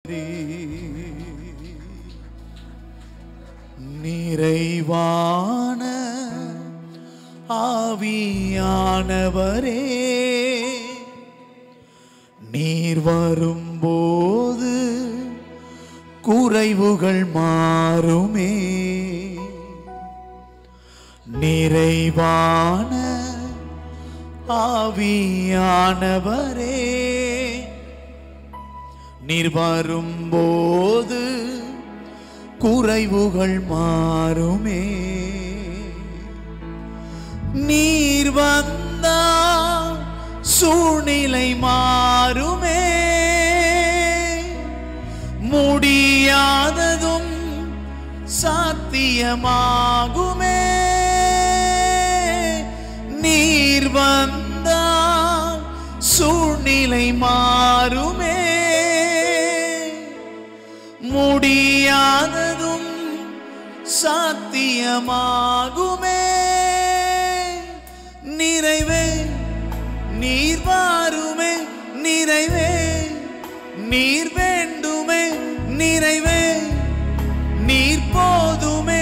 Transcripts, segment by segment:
நிறைவான ஆவியானவரே நீர் வரும்போது குறைவுகள் மாறுமே நிறைவான ஆவியானவரே நீர் வரும்போது குறைவுகள் மாறுமே நீர் வந்தா சூழ்நிலை மாறுமே முடியாததும் சாத்தியமாகுமே நீர் வந்தா சூழ்நிலை மாறுமே முடியாததும் சாத்தியமாகுமே நிறைவே நீர் வாருமே நிறைவே நீர் வேண்டுமே நிறைவே நீர் போதுமே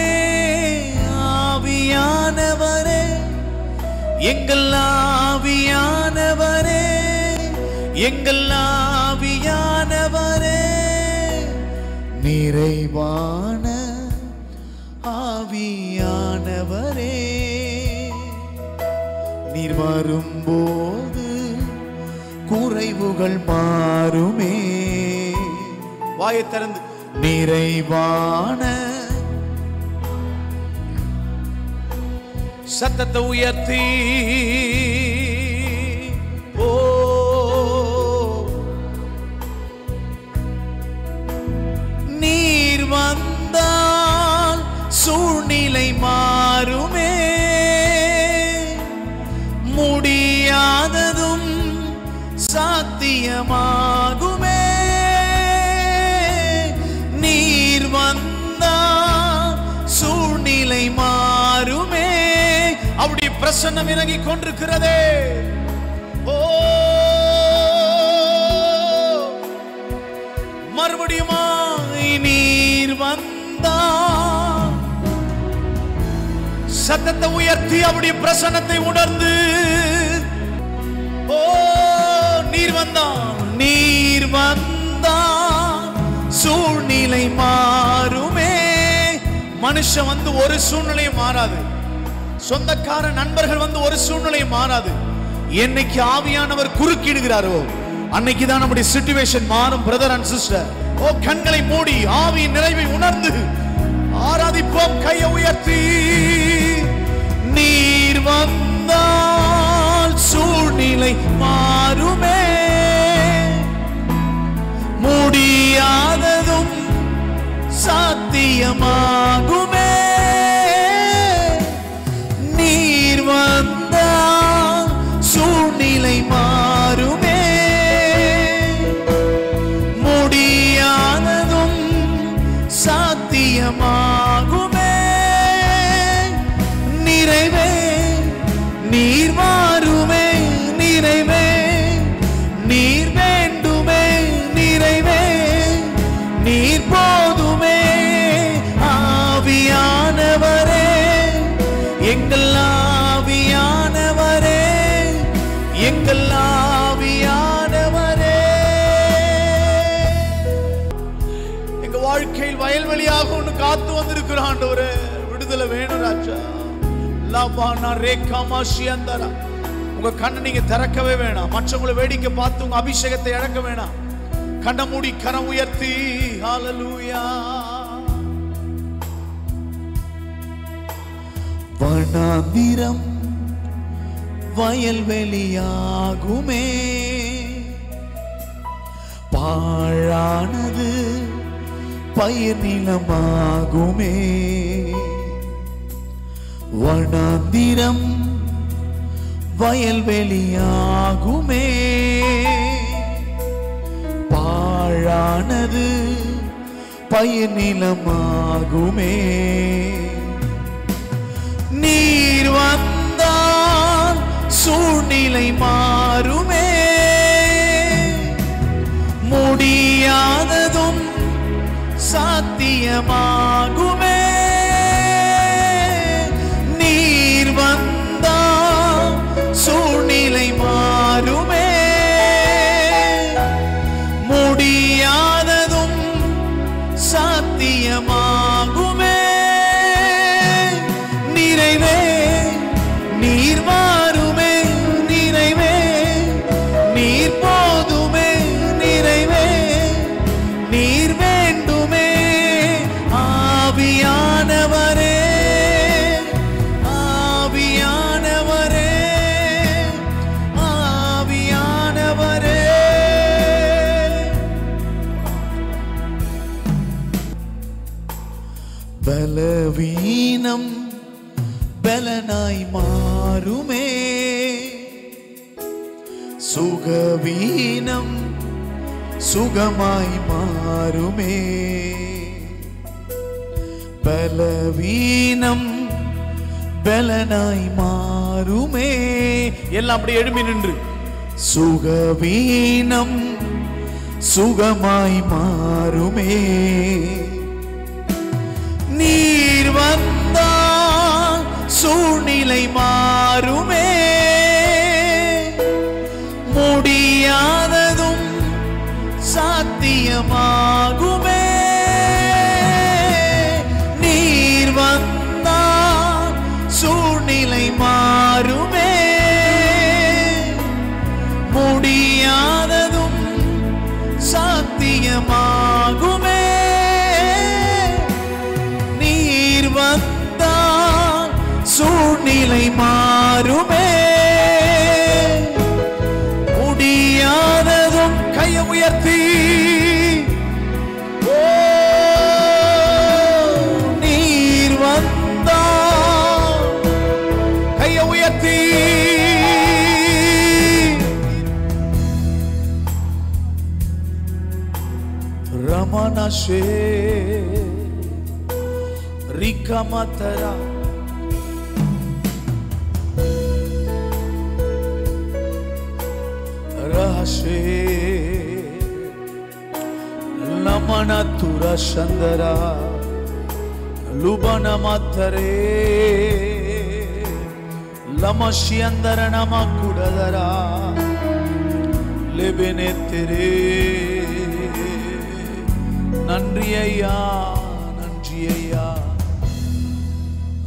ஆவியானவரே எங்கள் ஆவியானவரே எங்கள் ஆவியானவரே நிறைவான ஆவியானவரே நீர் வரும்போது குறைவுகள் மாறுமே வாயை திறந்து நிறைவான சத்தத்தை உயர்த்தி ஓ நீர் வந்தால் சூழ்நிலை மாறுமே முடியாததும் சாத்தியமாகுமே நீர் வந்தால் சூழ்நிலை மாறுமே அப்படி பிரசன்னம் இறங்கி கொண்டிருக்கிறதே ஓ மறுபடியுமாய் நீர் வந்தா சத்தத்தை உயர்த்தி அவருடைய பிரசன்னத்தை உணர்ந்து ஓ நீர் வந்தான் நீர் வந்தான் சூழ்நிலை மாறுமே மனுஷன் வந்து ஒரு சூழ்நிலையும் மாறாது சொந்தக்கார நண்பர்கள் வந்து ஒரு சூழ்நிலையும் மாறாது என்னைக்கு ஆவியானவர் குறுக்கிடுகிறாரோ அன்னைக்கு தான் நம்முடைய சிச்சுவேஷன் மாறும் பிரதர் அண்ட் சிஸ்டர் ஓ கண்களை மூடி ஆவியின் நிறைவை உணர்ந்து ஆராதிப்போம் கையை உயர்த்தி நீர் வந்தால் சூழ்நிலை மாறுமே முடியாததும் சாத்தியமாகுமே நீர் வந்தால் சூழ்நிலை மாறுமே முடியாததும் சாத்தியமாகுமே நிறைவே நீர் மாறுமே நிறைவே நீர் வேண்டுமே நிறைவே நீர் போதுமே ஆவியானவரே எங்கள் ஆவியானவரே எங்கள் ஆவியானவரே எங்க வாழ்க்கையில் வயல்வெளியாக ஒண்ணு காத்து வந்திருக்கிற ஆண்டவரே விடுதலை வேணும் ராஜா லாபானா ரேகாமா ஷியந்தரா உங்க கண்ணை நீங்க திறக்கவே வேணாம் மற்றவங்களை வேடிக்கை பார்த்து உங்க அபிஷேகத்தை இழக்க வேணாம் கண்ணை மூடி கரம் உயர்த்தி ஹalleluya வனாந்திரம் வயல்வெளியாகுமே பாழானது பயிர் நிலமாகுமே வனாந்திரம் வயல்வெளியாகுமே பாழானது பயிர் நிலமாகுமே நீர் வந்தால் சூழ்நிலை மாறுமே முடியாததும் சாத்தியமாகுமே நீர் வந்தா சூழ்நிலை மாறுமே முடியாததும் சாத்தியமாகுமே நிறைவே நீர் மாறுமே நிறைவே நீர் போதுமே நிறைவே நீர் வேண்டுமே ஆவியானவரே ஆவியானவரே ஆவியானவரே பலவீனம் பலனாய் மாறுமே சுகவீனம் சுகமாய் மாறுமே பலவீனம் பலனாய் மாறுமே எல்லாம் அப்படி எழுப்பி நின்று சுகவீனம் சுகமாய் மாறுமே நீர் வந்தால் சூழ்நிலை மாறுமே முடியாததும் சாத்தியமாகுமே நீர் வந்தால் சூழ்நிலை மாறுமே முடியாததும் சாத்தியமாகுமே நீர் வந்தால் சூழ்நிலை மாறுமே முடியாததும் கையை உயர்த்தி ஓ, நீர் வந்தால் கையை உயர்த்தி ரமணஷே ரிகமதரா ரஹஷே ಲಮನ ತುರ ಶಂದರ ಲುಬನ ಮಾತರೇ ಲಮಶಿಯಂದರ ನಮ ಕುಡದರ ಲೆಬೆನೆತ್ತಿರೇ நன்றி ஐயா நன்றி ஐயா